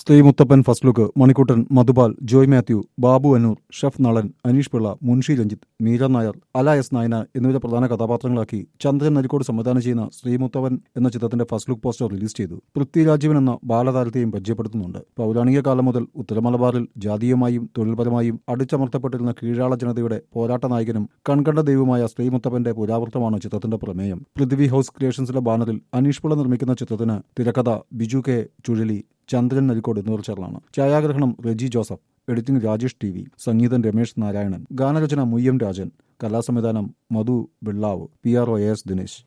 സ്ത്രീ Muthappan first look Manikuttan Madhupal Joy Mathew Babu Annur chef Nalan Aneesh Pillai Munshi Ranjith Meera Nair Ala S നായന എന്നിവരെ പ്രധാന കഥാപാത്രങ്ങളാക്കി ചന്ദ്രൻ നരിക്കോട് സംവിധാനം ചെയ്യുന്ന ശ്രീ മുത്തപ്പൻ എന്ന ചിത്രത്തിന്റെ ഫസ്റ്റ് ലുക്ക് പോസ്റ്റർ റിലീസ് ചെയ്തു പൃഥ്വിരാജീവൻ എന്ന ബാലതാരത്തെയും പരിചയപ്പെടുത്തുന്നുണ്ട് പൗരാണിക കാലം മുതൽ ഉത്തരമലബാറിൽ ജാതീയമായും തൊഴിൽപരമായും അടിച്ചമർത്തപ്പെട്ടിരുന്ന കീഴാള ജനതയുടെ പോരാട്ട നായകനും കൺകണ്ട ദൈവമായ ശ്രീ മുത്തപ്പന്റെ പുരാവൃത്തമാണ് ചിത്രത്തിന്റെ പ്രമേയം പൃഥ്വി ഹൌസ് ക്രിയേഷൻസിന്റെ ബാനറിൽ അനീഷ് പിള്ള നിർമ്മിക്കുന്ന ചിത്രത്തിന് തിരക്കഥ ബിജു കെ ചുഴലി ചന്ദ്രൻ നരിക്കോട് എന്നിവർ ചേർന്നാണ് ഛായാഗ്രഹണം Reji Joseph editing Rajesh T V സംഗീതം രമേശ് നാരായണൻ ഗാനരചന മുയ്യം രാജൻ കലാസംവിധാനം Madhu Billavu P R O S Dinesh